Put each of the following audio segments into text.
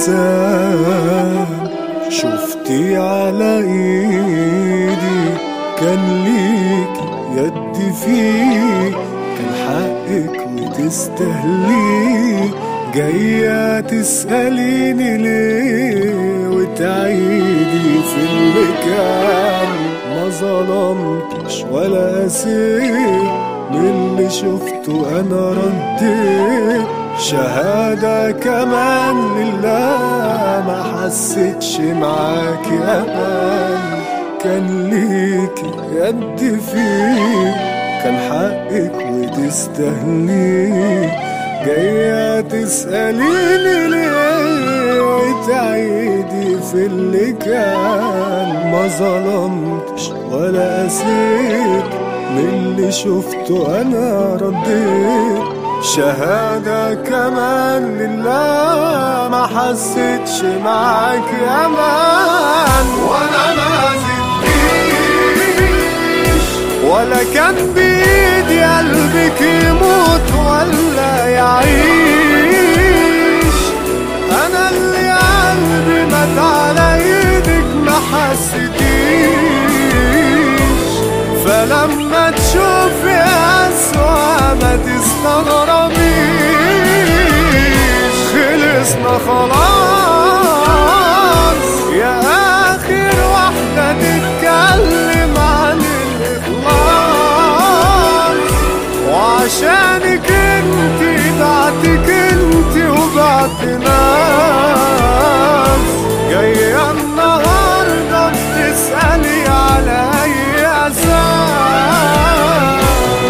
الأحزان شفتي على إيدي كان ليك يد فيه كان حقك وتستهليه جاية تسأليني ليه وتعيدي في اللي كان ما ظلمتش ولا قسيت من اللي شفته انا رديت شهادة كمان لله ما حسيتش معاكي امان كان ليكي يد فيه كان حقك وتستهليه جاية تسأليني ليه وتعيدي في اللي كان ما ظلمتش ولا قسيت من اللي شفته انا رديت شهادة كمان لله ما حسيتش معاك امان وانا ما زدتيش ولا كان بيدي قلبك يموت ولا يعيش انا اللي قلبي مات على ايدك ما حسيتيش فلما تشوفي اسوأ ما تستغربيش خلصنا خلاص يا اخر واحدة تتكلم عن الاخلاص وعشانك انتي بعتك انتي وبعت ناس جاية النهاردة بتسألي على أي أساس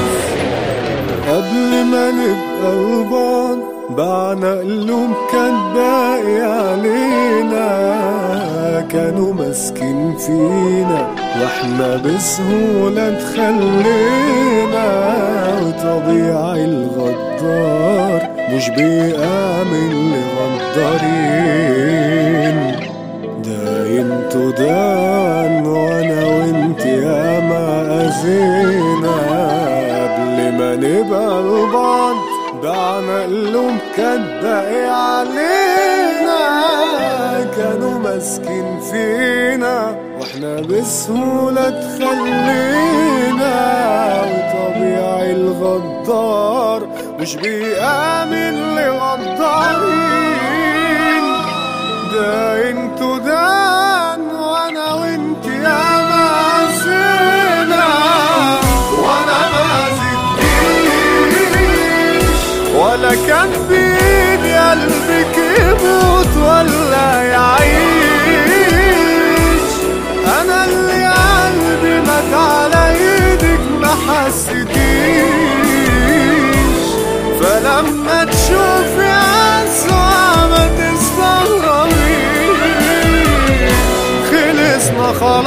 قبل ما نبقى البعض بعنا قلوب كان باقي علينا كانوا ماسكين فينا واحنا بسهولة اتخلينا وطبيعي الغدار مش بيآمن لغدارين ده انتوا دان وانا وانت ياما اذينا قبل ما نبقى البعض بعنا قلوب كان باقي علينا كانوا ماسكين فينا واحنا بسهولة اتخلينا وطبيعي الغدار مش بيآمن لغدارين ده انتوا دان وانا وانت يا مازينا وانا ما زدتيش ولا كان بيدي قلبك يموت ولا يعيش انا اللي قلبي مات على ايدك ما حسيتيش فلما تشوفي اسوأ ما تستغربيش خلصنا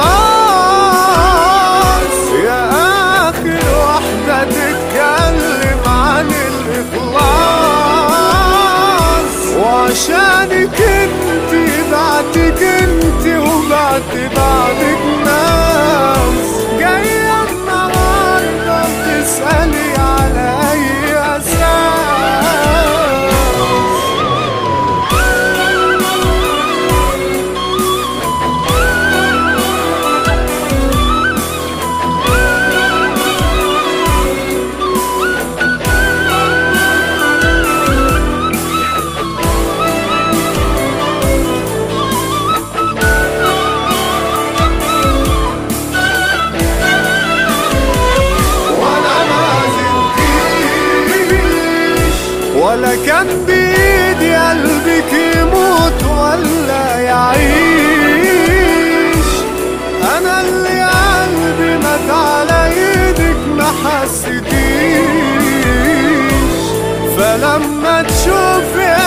خلاص يا اخر واحدة تتكلم عن الاخلاص وعشانك انتي بعتك انتي وبعت بعدك ناس جاية النهاردة بتسألي على اي اساس وانا ما زدتيش ولا كان بيدي قلبك يموت ولا يعيش انا اللي قلبي مات على ايدك ما حسيتيش فلما تشوفي